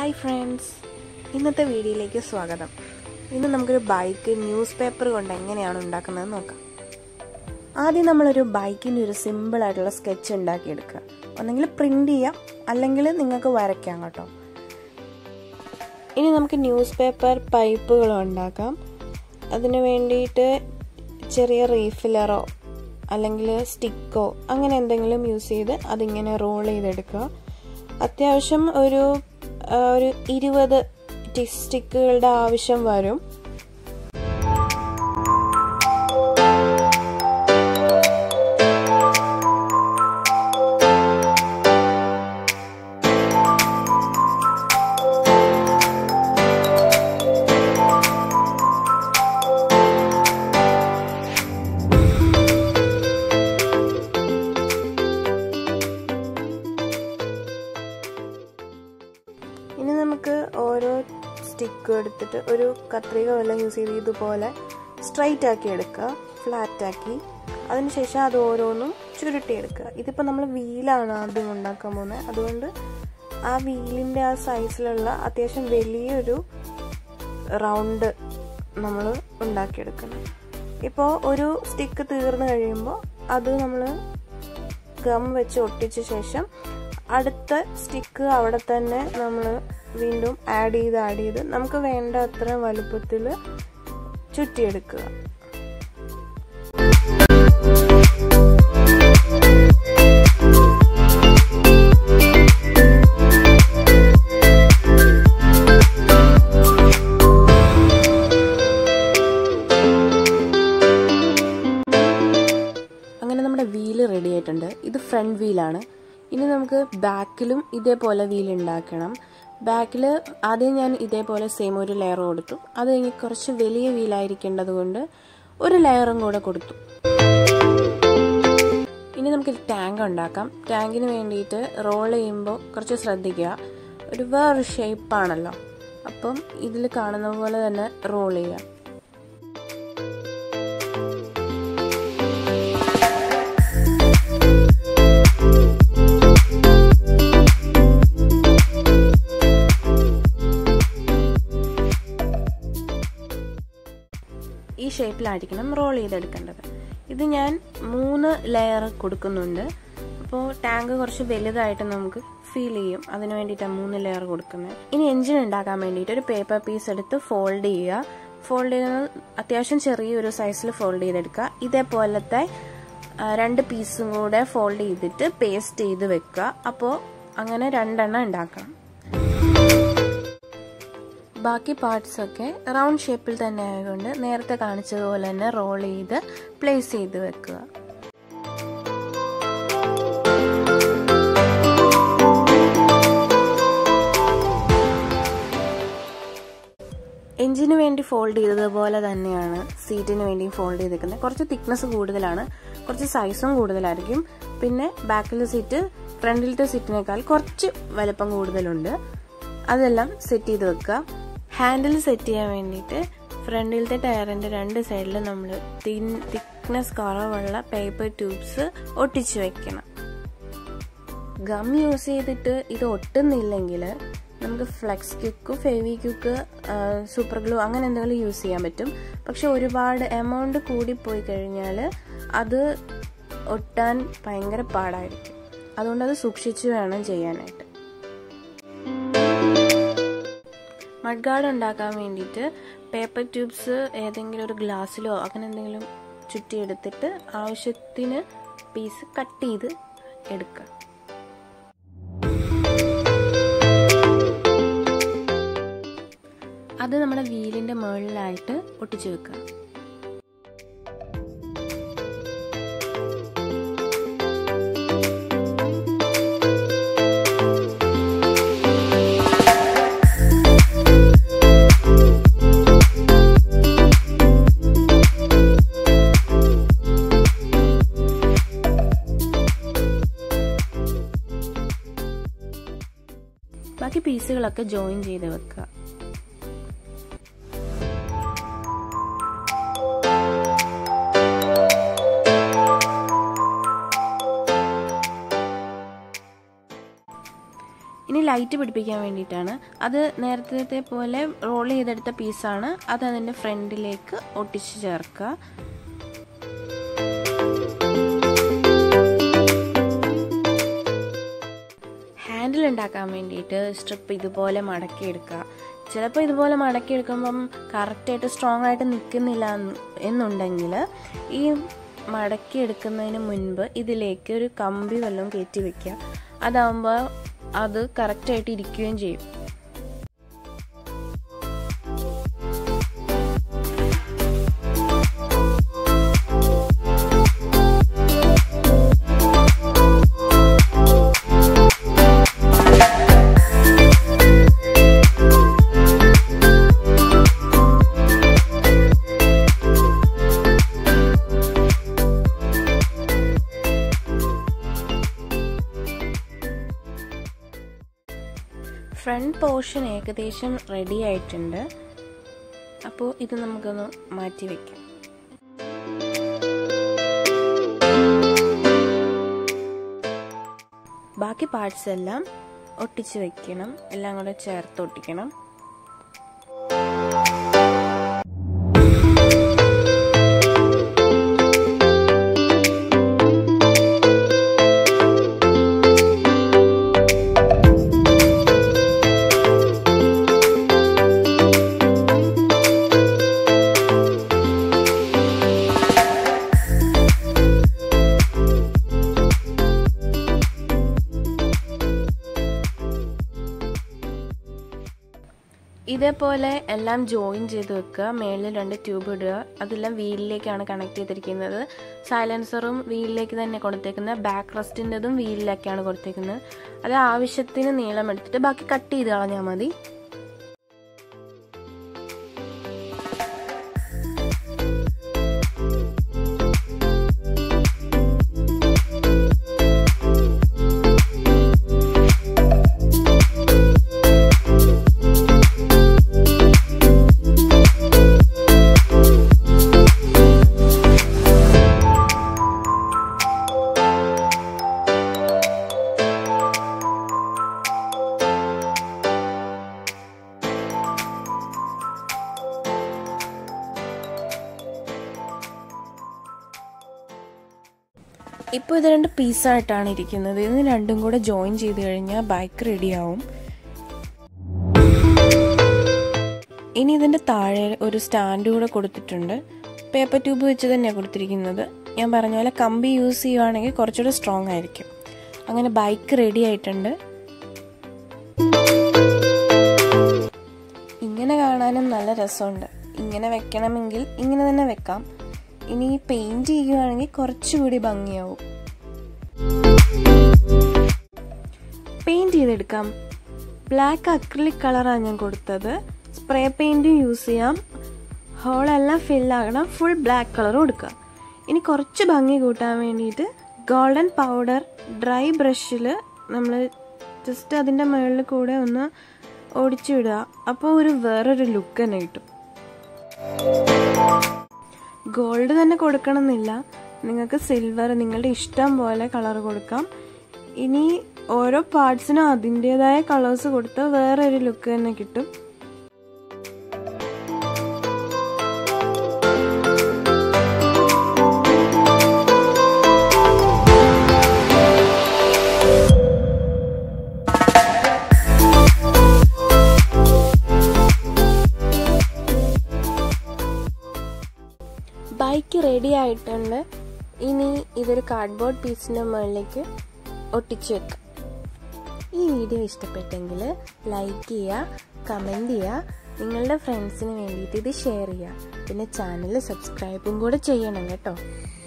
hi friends ഇന്നത്തെ വീഡിയോയിലേക്ക് സ്വാഗതം ഇന്ന് നമുക്കൊരു ബൈക്ക് ന്യൂസ് പേപ്പർ കൊണ്ട് എങ്ങനെയാണ് ഉണ്ടാക്കുന്നത് നോക്കാം ആദ്യം നമ്മളൊരു ബൈക്കിൻ്റെ ഒരു സിമ്പിളായിട്ടുള്ള സ്കെച്ച് ഉണ്ടാക്കിയെടുക്കുക ഒന്നെങ്കിൽ പ്രിൻ്റ് ചെയ്യാം അല്ലെങ്കിൽ നിങ്ങൾക്ക് വരയ്ക്കാം കേട്ടോ ഇനി നമുക്ക് ന്യൂസ് പേപ്പർ പൈപ്പുകൾ ഉണ്ടാക്കാം അതിന് വേണ്ടിയിട്ട് ചെറിയ റീഫില്ലറോ അല്ലെങ്കിൽ സ്റ്റിക്കോ അങ്ങനെ എന്തെങ്കിലും യൂസ് ചെയ്ത് അതിങ്ങനെ റോൾ ചെയ്തെടുക്കുക അത്യാവശ്യം ഒരു ഒരു ഇരുപത് സ്റ്റിക്കുകളുടെ ആവശ്യം വരും ഇനി നമുക്ക് ഓരോ സ്റ്റിക്ക് എടുത്തിട്ട് ഒരു കത്രിക വല്ലതും യൂസ് ചെയ്ത് ഇതുപോലെ സ്ട്രൈറ്റ് ആക്കി എടുക്കുക ഫ്ലാറ്റ് ആക്കി അതിനുശേഷം അത് ഓരോന്നും ചുരുട്ടിയെടുക്കുക ഇതിപ്പോൾ നമ്മൾ വീലാണ് ആദ്യം ഉണ്ടാക്കാൻ പോകുന്നത് അതുകൊണ്ട് ആ വീലിൻ്റെ ആ സൈസിലുള്ള അത്യാവശ്യം വലിയൊരു റൗണ്ട് നമ്മൾ ഉണ്ടാക്കിയെടുക്കണം ഇപ്പോൾ ഒരു സ്റ്റിക്ക് തീർന്നു കഴിയുമ്പോൾ അത് നമ്മൾ ഗം വെച്ച് ഒട്ടിച്ച ശേഷം അടുത്ത സ്റ്റിക്ക് അവിടെ തന്നെ നമ്മൾ വീണ്ടും ആഡ് ചെയ്ത് ആഡ് ചെയ്ത് നമുക്ക് വേണ്ട അത്ര വലുപ്പത്തിൽ ചുറ്റിയെടുക്കുക അങ്ങനെ നമ്മുടെ വീല് റെഡി ആയിട്ടുണ്ട് ഇത് ഫ്രണ്ട് വീലാണ് ഇനി നമുക്ക് ബാക്കിലും ഇതേപോലെ വീൽ ഉണ്ടാക്കണം ബാക്കിൽ ആദ്യം ഞാൻ ഇതേപോലെ സെയിം ഒരു ലെയർ കൊടുത്തു അത് കഴിഞ്ഞ് കുറച്ച് വലിയ വീലായിരിക്കേണ്ടത് കൊണ്ട് ഒരു ലെയറും കൂടെ കൊടുത്തു ഇനി നമുക്ക് ടാങ്ക് ഉണ്ടാക്കാം ടാങ്കിന് വേണ്ടിയിട്ട് റോൾ ചെയ്യുമ്പോൾ കുറച്ച് ശ്രദ്ധിക്കുക ഒരു വേറൊരു ഷേപ്പാണല്ലോ അപ്പം ഇതിൽ കാണുന്ന പോലെ തന്നെ റോൾ ചെയ്യാം ഈ ഷേപ്പിലായിരിക്കണം റോൾ ചെയ്തെടുക്കേണ്ടത് ഇത് ഞാൻ മൂന്ന് ലെയർ കൊടുക്കുന്നുണ്ട് അപ്പോൾ ടാങ്ക് കുറച്ച് വലുതായിട്ട് നമുക്ക് ഫീൽ ചെയ്യും അതിന് വേണ്ടിയിട്ടാണ് മൂന്ന് ലെയർ കൊടുക്കുന്നത് ഇനി എഞ്ചിൻ ഉണ്ടാക്കാൻ വേണ്ടിയിട്ട് ഒരു പേപ്പർ പീസ് എടുത്ത് ഫോൾഡ് ചെയ്യുക ഫോൾഡ് ചെയ്യുന്നത് അത്യാവശ്യം ചെറിയൊരു സൈസിൽ ഫോൾഡ് ചെയ്തെടുക്കുക ഇതേപോലത്തെ രണ്ട് പീസും കൂടെ ഫോൾഡ് ചെയ്തിട്ട് പേസ്റ്റ് ചെയ്ത് വെക്കുക അപ്പോൾ അങ്ങനെ രണ്ടെണ്ണം ഉണ്ടാക്കണം ബാക്കി പാർട്സ് ഒക്കെ റൗണ്ട് ഷേപ്പിൽ തന്നെ ആയതുകൊണ്ട് നേരത്തെ കാണിച്ചതുപോലെ തന്നെ റോൾ ചെയ്ത് പ്ലേസ് ചെയ്ത് വെക്കുക എഞ്ചിന് വേണ്ടി ഫോൾഡ് ചെയ്തതുപോലെ തന്നെയാണ് സീറ്റിന് വേണ്ടി ഫോൾഡ് ചെയ്തേക്കുന്നത് കുറച്ച് തിക്നെസ് കൂടുതലാണ് കുറച്ച് സൈസും കൂടുതലായിരിക്കും പിന്നെ ബാക്കിലെ സീറ്റ് ഫ്രണ്ടിലത്തെ സീറ്റിനേക്കാൾ കുറച്ച് വലുപ്പം കൂടുതലുണ്ട് അതെല്ലാം സെറ്റ് ചെയ്ത് വെക്കുക ഹാൻഡിൽ സെറ്റ് ചെയ്യാൻ വേണ്ടിയിട്ട് ഫ്രണ്ടിലത്തെ ടയറിൻ്റെ രണ്ട് സൈഡിൽ നമ്മൾ തിൻ തിക്നെസ് കുറവുള്ള പേപ്പർ ട്യൂബ്സ് ഒട്ടിച്ചു വെക്കണം ഗം യൂസ് ചെയ്തിട്ട് ഇത് ഒട്ടുന്നില്ലെങ്കിൽ നമുക്ക് flex quick Fevikwik super glue അങ്ങനെ എന്തെങ്കിലും യൂസ് ചെയ്യാൻ പറ്റും പക്ഷെ ഒരുപാട് എമൗണ്ട് കൂടിപ്പോയി കഴിഞ്ഞാൽ അത് ഒട്ടാൻ ഭയങ്കര പാടായിരിക്കും അതുകൊണ്ട് അത് സൂക്ഷിച്ചു വേണം ചെയ്യാനായിട്ട് മഡ് ഗാർഡ് ഉണ്ടാക്കാൻ വേണ്ടിയിട്ട് പേപ്പർ ട്യൂബ്സ് ഏതെങ്കിലും ഒരു ഗ്ലാസ്സിലോ അങ്ങനെ എന്തെങ്കിലും ചുറ്റിയെടുത്തിട്ട് ആവശ്യത്തിന് പീസ് കട്ട് ചെയ്ത് എടുക്കുക അത് നമ്മുടെ വീലിൻ്റെ മുകളിലായിട്ട് ഒട്ടിച്ചു വെക്കുക ബാക്കി പീസുകളൊക്കെ ജോയിൻ ചെയ്ത് വെക്കുക ഇനി ലൈറ്റ് പിടിപ്പിക്കാൻ വേണ്ടിയിട്ടാണ് അത് നേരത്തെ പോലെ റോൾ ചെയ്തെടുത്ത പീസാണ് അത് അതിൻ്റെ ഫ്രണ്ടിലേക്ക് ഒട്ടിച്ച് ചേർക്കുക ഹാൻഡിൽ ഉണ്ടാക്കാൻ വേണ്ടിയിട്ട് സ്ട്രിപ്പ് ഇതുപോലെ മടക്കിയെടുക്കുക ചിലപ്പോൾ ഇതുപോലെ മടക്കിയെടുക്കുമ്പം കറക്റ്റായിട്ട് സ്ട്രോങ് ആയിട്ട് നിൽക്കുന്നില്ല എന്നുണ്ടെങ്കിൽ ഈ മടക്കിയെടുക്കുന്നതിന് മുൻപ് ഇതിലേക്ക് ഒരു കമ്പി വല്ലതും കയറ്റി വെക്കുക അതാകുമ്പോൾ അത് കറക്റ്റായിട്ട് ഇരിക്കുകയും ചെയ്യും ഫ്രണ്ട് പോർഷൻ ഏകദേശം റെഡി ആയിട്ടുണ്ട് അപ്പോൾ ഇത് നമുക്കൊന്ന് മാറ്റി വയ്ക്കാം ബാക്കി പാർട്സ് എല്ലാം ഒട്ടിച്ച് വെക്കണം എല്ലാം കൂടെ ചേർത്ത് ഒട്ടിക്കണം ഇതേപോലെ എല്ലാം ജോയിൻ ചെയ്ത് വെക്കുക മേളിൽ രണ്ട് ട്യൂബ് ഇടുക അതെല്ലാം വീലിലേക്കാണ് കണക്ട് ചെയ്തിരിക്കുന്നത് സൈലൻസറും വീലിലേക്ക് തന്നെ കൊടുത്തേക്കുന്നത് ബാക്ക് റെസ്റ്റിൻ്റെതും വീലിലേക്കാണ് കൊടുത്തേക്കുന്നത് അത് ആവശ്യത്തിന് നീളം എടുത്തിട്ട് ബാക്കി കട്ട് ചെയ്ത് കളഞ്ഞാൽ മതി ഇപ്പോൾ ഇത് രണ്ട് പീസായിട്ടാണ് ഇരിക്കുന്നത് ഇത് രണ്ടും കൂടെ ജോയിൻ ചെയ്ത് കഴിഞ്ഞാൽ ബൈക്ക് റെഡിയാവും ഇനി ഇതിൻ്റെ താഴെ ഒരു സ്റ്റാൻഡ് കൂടെ കൊടുത്തിട്ടുണ്ട് പേപ്പർ ട്യൂബ് വെച്ച് തന്നെയാണ് കൊടുത്തിരിക്കുന്നത് ഞാൻ പറഞ്ഞ പോലെ കമ്പി യൂസ് ചെയ്യുവാണെങ്കിൽ കുറച്ചുകൂടെ സ്ട്രോങ് ആയിരിക്കും അങ്ങനെ ബൈക്ക് റെഡി ആയിട്ടുണ്ട് ഇങ്ങനെ കാണാനും നല്ല രസമുണ്ട് ഇങ്ങനെ വെക്കണമെങ്കിൽ ഇങ്ങനെ തന്നെ വെക്കാം ഇനി പെയിന്റ് ചെയ്യുകയാണെങ്കിൽ കുറച്ചുകൂടി ഭംഗിയാവും പെയിന്റ് ചെയ്തെടുക്കാം ബ്ലാക്ക് അക്രിലിക് കളറാണ് ഞാൻ കൊടുത്തത് സ്പ്രേ പെയിന്റും യൂസ് ചെയ്യാം ഹോളെല്ലാം ഫില്ലാകണം ഫുൾ ബ്ലാക്ക് കളർ കൊടുക്കുക ഇനി കുറച്ച് ഭംഗി കൂട്ടാൻ വേണ്ടിയിട്ട് ഗോൾഡൻ പൗഡർ ഡ്രൈ ബ്രഷിൽ നമ്മൾ ജസ്റ്റ് അതിൻ്റെ മുകളിൽ കൂടെ ഒന്ന് ഓടിച്ചു വിടുക അപ്പോൾ ഒരു വേറൊരു ലുക്ക് തന്നെ കിട്ടും ഗോൾഡ് തന്നെ കൊടുക്കണമെന്നില്ല നിങ്ങൾക്ക് സിൽവർ നിങ്ങളുടെ ഇഷ്ടം പോലെ കളർ കൊടുക്കാം ഇനി ഓരോ പാർട്സിനും അതിൻ്റെതായ കളേഴ്സ് കൊടുത്താൽ വേറെ ഒരു ലുക്ക് തന്നെ കിട്ടും ബൈക്ക് റെഡി ആയിട്ടുണ്ട് ഇനി ഇതൊരു കാർഡ്ബോർഡ് പീസിൻ്റെ മുകളിലേക്ക് ഒട്ടിച്ചു വെക്കാം ഈ വീഡിയോ ഇഷ്ടപ്പെട്ടെങ്കിൽ ലൈക്ക് ചെയ്യുക കമൻറ്റ് ചെയ്യുക നിങ്ങളുടെ ഫ്രണ്ട്സിന് വേണ്ടിയിട്ട് ഇത് ഷെയർ ചെയ്യുക പിന്നെ ചാനൽ സബ്സ്ക്രൈബും കൂടെ ചെയ്യണം കേട്ടോ